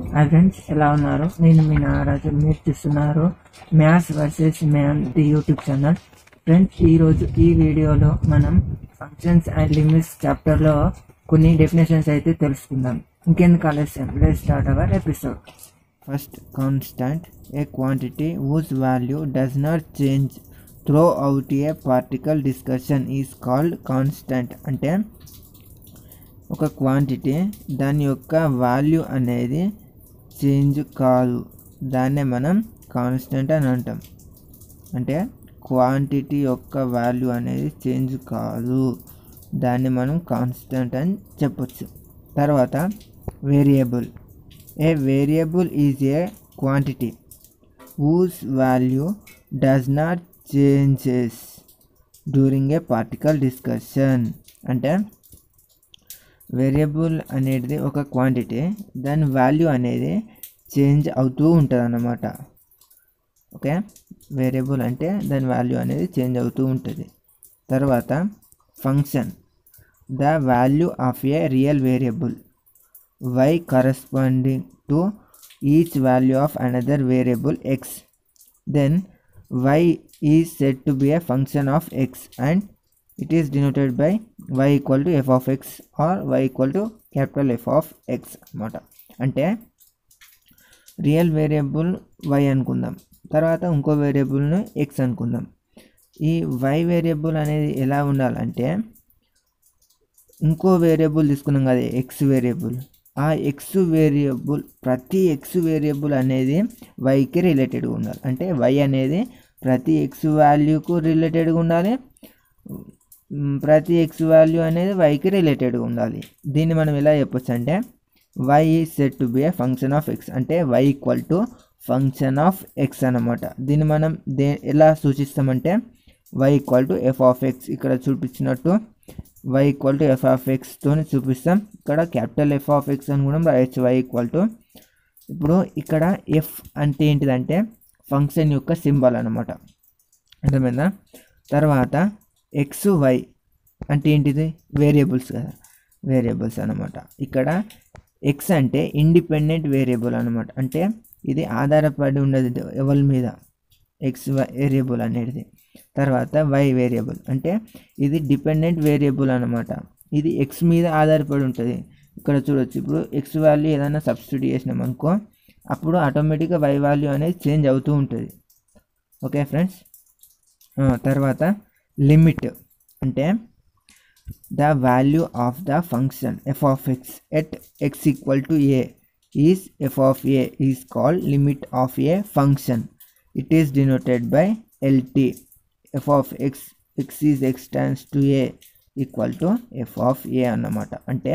hi friends ఎలా ఉన్నారు నేను మీ నాగరాజు మీరు చూస్తున్నారు maths versus man the YouTube channel friends ఈరోజు ఈ వీడియోలో మనం ఫంక్షన్స్ అండ్ లిమిట్స్ చాప్టర్లో కొన్ని డెఫినేషన్స్ అయితే తెలుసుకుందాం ఇంకెందుకు ఆలస్యం let start our episode first constant a quantity whose value does not change throughout a particle discussion is called constant అంటే ఒక క్వాంటిటీ దాని యొక్క వాల్యూ అనేది చేంజ్ కాదు దాన్నే మనం కాన్స్టెంట్ అని అంటాం అంటే క్వాంటిటీ యొక్క వాల్యూ అనేది చేంజ్ కాదు దాన్ని మనం కాన్స్టెంట్ అని చెప్పొచ్చు తర్వాత variable a variable is a quantity whose value does not changes during a particle discussion అంటే వేరియబుల్ అనేది ఒక క్వాంటిటీ దాని వాల్యూ అనేది చేంజ్ అవుతూ ఉంటుంది అన్నమాట ఓకే వేరియబుల్ అంటే దాని వాల్యూ అనేది చేంజ్ అవుతూ ఉంటుంది తర్వాత function the value of a real variable y corresponding to each value of another variable x then y is set to be a function of x and it is denoted by y equal to f of x or y equal to capital F of x అన్నమాట అంటే real variable y అనుకుందాం తర్వాత ఇంకో వేరియబుల్ను x అనుకుందాం ఈ y variable అనేది ఎలా ఉండాలంటే ఇంకో వేరియబుల్ తీసుకున్నాం కదా ఎక్స్ వేరియబుల్ ఆ ఎక్స్ వేరియబుల్ ప్రతి ఎక్స్ వేరియబుల్ అనేది వైకి రిలేటెడ్గా ఉండాలి అంటే వై అనేది ప్రతి ఎక్స్ వాల్యూకు రిలేటెడ్గా ఉండాలి మ్, ప్రతి ఎక్స్ వాల్యూ అనేది వైకి రిలేటెడ్గా ఉండాలి దీన్ని మనం ఎలా చెప్పొచ్చు అంటే y set to be a function of x అంటే y equal to function of x అనమాట దీన్ని మనం దే ఎలా సూచిస్తామంటే y equal to f of x ఇక్కడ చూపించినట్టు y equal to f of ఎక్స్తో చూపిస్తాం ఇక్కడ క్యాపిటల్ ఎఫ్ ఆఫ్ ఎక్స్ అని కూడా రాయొచ్చు వై ఈక్వల్ టు ఇప్పుడు ఇక్కడ ఎఫ్ అంటే ఏంటిదంటే ఫంక్షన్ యొక్క సింబల్ అనమాట అర్థమైందా తర్వాత ఎక్స్ వై అంటే ఏంటిది వేరియబుల్స్ కదా వేరియబుల్స్ అనమాట ఇక్కడ ఎక్స్ అంటే ఇండిపెండెంట్ వేరియబుల్ అనమాట అంటే ఇది ఆధారపడి ఉన్నది ఎవరి మీద ఎక్స్ వేరియబుల్ అనేది తర్వాత వై వేరియబుల్ అంటే ఇది డిపెండెంట్ వేరియబుల్ అనమాట ఇది ఎక్స్ మీద ఆధారపడి ఉంటుంది ఇక్కడ చూడొచ్చు ఇప్పుడు ఎక్స్ వాల్యూ ఏదైనా సబ్స్టిట్యూట్ చేసినాం అనుకో అప్పుడు ఆటోమేటిక్గా వై వాల్యూ అనేది చేంజ్ అవుతూ ఉంటుంది ఓకే ఫ్రెండ్స్ తర్వాత లిమిట్ అంటే the value of the function f of x at x equal to a is f of a is called limit of a function it is denoted by LT f of x x is x tends to a equal to f of a అన్నమాట అంటే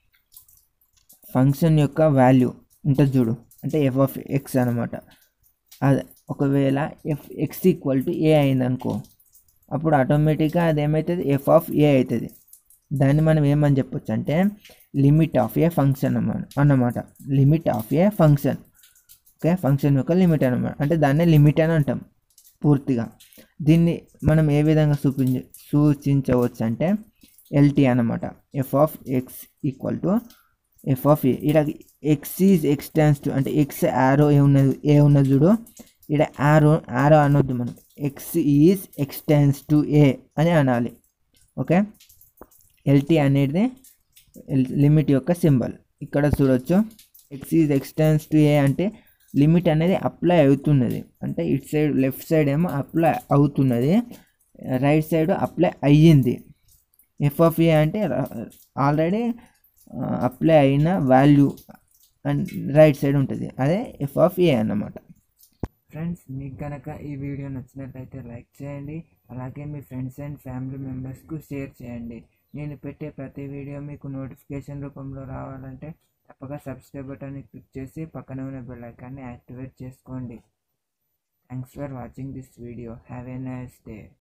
function యొక్క value ఉంటుంది చూడు అంటే F of x అనమాట అది ఒకవేళ f x equal to a అయిందనుకో అప్పుడు ఆటోమేటిక్గా అది ఏమవుతుంది ఎఫ్ ఆఫ్ ఏ అవుతుంది దాన్ని మనం ఏమని చెప్పొచ్చు అంటే లిమిట్ ఆఫ్ ఏ ఫంక్షన్ అన్నమాట అన్నమాట limit of a function okay function యొక్క లిమిట్ అనమాట అంటే దాన్నే లిమిట్ అని అంటాం పూర్తిగా దీన్ని మనం ఏ విధంగా చూపించ సూచించవచ్చు అంటే ఎల్టీ అనమాట f of x equal to f of a ఇలా x is x tends to అంటే ఎక్స్ యారో ఏ ఉన్నది ఏ ఉన్నది చూడు ఇక్కడ యారో యారో అనొద్దు మనం x is x tends to a అని అనాలి ఓకే ఎల్టీ అనేది లిమిట్ యొక్క సింబల్ ఇక్కడ చూడొచ్చు x is x tends to a అంటే లిమిట్ అనేది అప్లై అవుతున్నది అంటే ఇటు సైడ్ లెఫ్ట్ సైడ్ ఏమో అప్లై అవుతున్నది రైట్ సైడ్ అప్లై అయ్యింది ఎఫ్ ఆఫ్ ఏ అంటే ఆల్రెడీ అప్లై అయిన వాల్యూ అండ్ రైట్ సైడ్ ఉంటుంది అదే ఎఫ్ ఆఫ్ ఏ అన్నమాట ఫ్రెండ్స్ మీకు కనుక ఈ వీడియో నచ్చినట్లయితే లైక్ చేయండి అలాగే మీ ఫ్రెండ్స్ అండ్ ఫ్యామిలీ మెంబర్స్కు షేర్ చేయండి నేను పెట్టే ప్రతి వీడియో మీకు నోటిఫికేషన్ రూపంలో రావాలంటే తప్పక సబ్స్క్రైబ్ బటన్ని క్లిక్ చేసి పక్కన ఉన్న బెల్ ఐకాన్ని యాక్టివేట్ చేసుకోండి thanks for watching this video have a nice day